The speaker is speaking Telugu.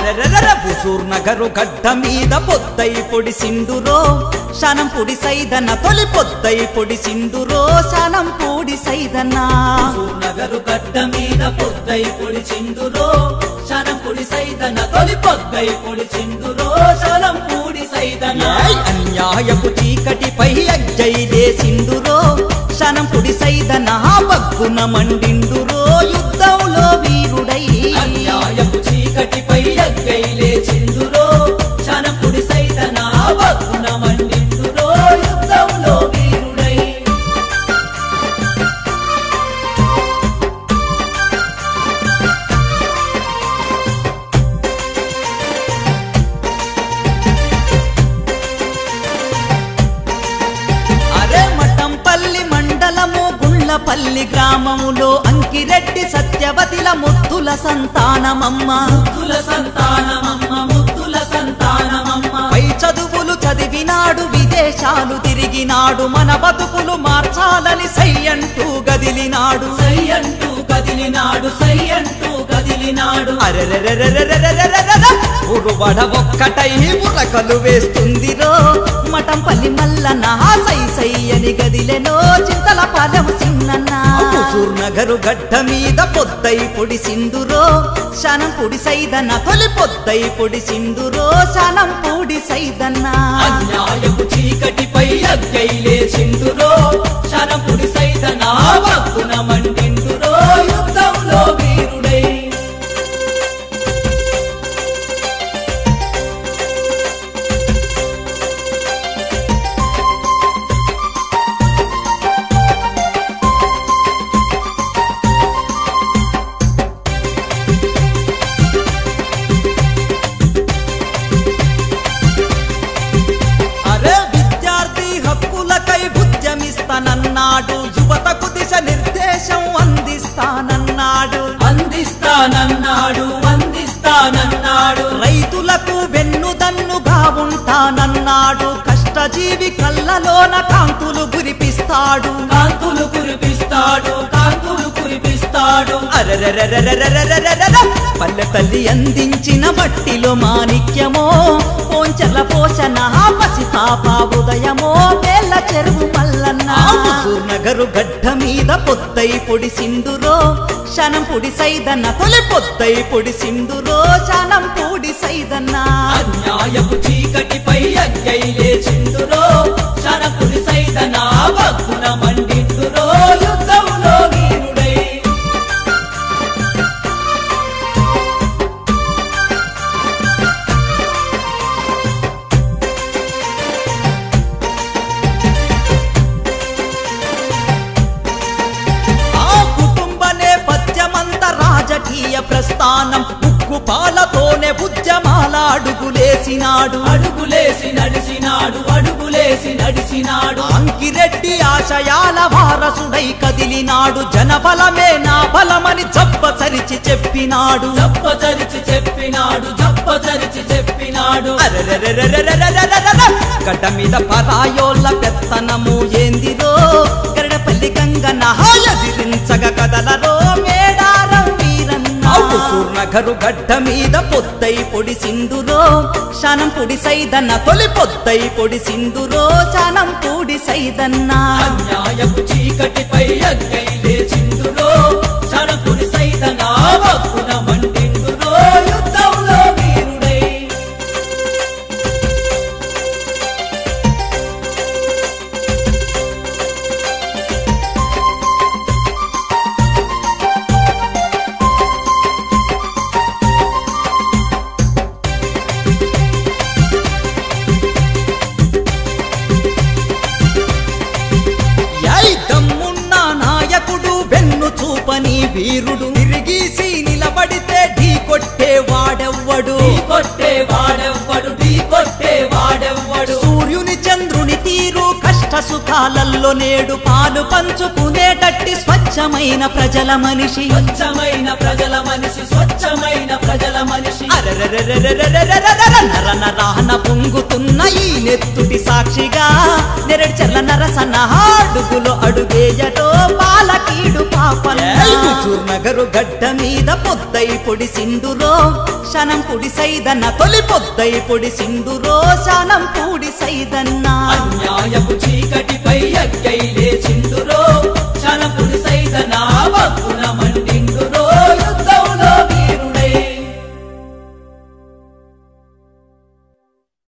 అరెరెరెర హుజూర్ నగరు గడ్డ మీద పొద్దై పొడి సిండురో శనం పొడి సైదన తొలి పొద్దై పొడి సిండురో శనం పొడి సైదన నగరు గడ్డ మీద పొద్దై పొడి చిందురో శనం పొడి సైదన తొలి పొద్దై పొడి చిందురో శనం పూడి సైదన ఏయ్ అన్యాయపు చీకటిపై అజ్జైలే సిండురో శనం పొడి సైదన బగ్గున మండిండురో యుద్ధంలో వీరుడై అన్యాయపు చీకటిపై అగ్గైలే చిందురో శనం పొడి సైదన వక్కున మండిందురో యుద్ధంలో వీరుడై అరే మఠంపల్లి మండలము గుళ్ళపల్లి గ్రామములో అంకిరెడ్డి సత్యవతిల ముత్తుల సంతానమమ్మ ముత్తుల సంతానమమ్మ ముత్తుల సంతానమమ్మ పై చదువులు చదివినాడు విదేశాలు తిరిగినాడు మన బతుకులు మార్చాలని సై అంటూ గదిలినాడు సై అంటూ కదిలినాడు సై అంటూ కదిలినాడు అరెరెరెరెరెరెరెరెరెరె. ఉరువడ ఒక్కటై ఉరకలు వేస్తుందిరో మఠంపల్లి మల్లన్న సై సై అని గదిలెనో చింతల పాలెము సిన్నన్న హుజూర్ నగరు గడ్డ మీద పొద్దై పొడి సిందురో శనం పొడి సైదన్న తొలి పొద్దై పొడి సిందురో శనం పొడి సైదన్న అన్యాయపు చీకటిపై అగ్గైలే చిందురో శనపుడి సైతన వక్కున మండిందురో యుద్ధంలో వీరుడై అరే విద్యార్థి హక్కులకై ఉద్యమిస్తానన్నాడు యువతకు దిశ నిర్దేశం అందిస్తానన్నాడు అందిస్తానన్నాడు అందిస్తానన్నాడు రైతులకు వెన్నుదన్నుగా ఉంటానన్నాడు కష్టజీవి కళ్ళలోన కాంతులు గురిపిస్తాడు కాంతులు కురిపిస్తాడు కాంతులు కురిపిస్తాడు అరెరెరెరెరెరెరెరెరెరె. పల్లె తల్లి అందించిన మట్టిలో మాణిక్యమో పోంచల పోషణ పసి పాప ఉదయమో వేళ్ళ చెరువు మల్లన్న హుజూర్ నగరు గడ్డ మీద పొద్దై పొడి సిందురో శనం పొడి సైదన్న తొలి పొద్దై పొడి సిందురో శనం పొడి సైదన్న అన్యాయపు చీకటిపై అగ్గైలే చిందురో శనపుడి సైతన వక్కున మండిందురో యుద్ధంలో వీరుడై ఆ కుటుంబ నేపథ్యమంత రాజకీయ ప్రస్థానం ఉక్కు పాలతోనే ఉద్యమాల అడుగులేసినాడు అడుగులేసి నడిచినాడు అడుగులేసి నడిచినాడు అంకిరెడ్డి ఆశయాల వారసుడై కదిలినాడు జనబలమే నా బలమని జబ్బచరిచి చెప్పినాడు జప్పచరిచి చెప్పినాడు జప్పచరిచి చెప్పినాడు అరెరెరెరెరెరెరెరెరెరె. గడ్డ మీద పరాయోళ్ళ పెత్తనము ఏందిరో గరడపల్లి గంగ నహాయదిరించగ కదలరో మేడారం వీరన్న నగరు గడ్డ మీద పొద్దై పొడి సింధురో శనం పొడి సైదన్న తొలి పొద్దై పొడి సింధురో శనం పొడి సైదన్న అన్యాయపు చీకటిపై అగ్గైలే చిందురో శనపుడి సైతన వక్కున మండిందురో యుద్ధంలో వీరుడై యై దమ్మున్న నాయకుడు వెన్ను చూపని వీరుడు తిరిగీసి నిలబడితే ఢీ కొట్టే వాడెవ్వడు ఢీ కొట్టే వాడెవ్వడు ఢీ కొట్టే వాడెవ్వడు సూర్యుని చంద్రుని తీరు కష్ట సుఖాలలో నేడు పాలు పంచుకునేటట్టి స్వచ్ఛమైన ప్రజల మనిషి స్వచ్ఛమైన ప్రజల మనిషి స్వచ్ఛమైన ప్రజల మనిషి అరెరెరెరెరెరెరెరెరెరె నర నరాన పొంగుతున్న ఈ నెత్తుటి సాక్షిగా నెరడి చెల్ల నరసన అడుగులో అడుగేయటో పాలకీడు పాపన్న హుజూర్ నగరు గడ్డ మీద పొద్దై పొడి సిండురో శనం పుడి సైదన్న తొలి పొద్దై పొడి సిండురో శనం పూడి సైదన్న అన్యాయపు చీకటిపై అగ్గై లేచిందురో శనపుడి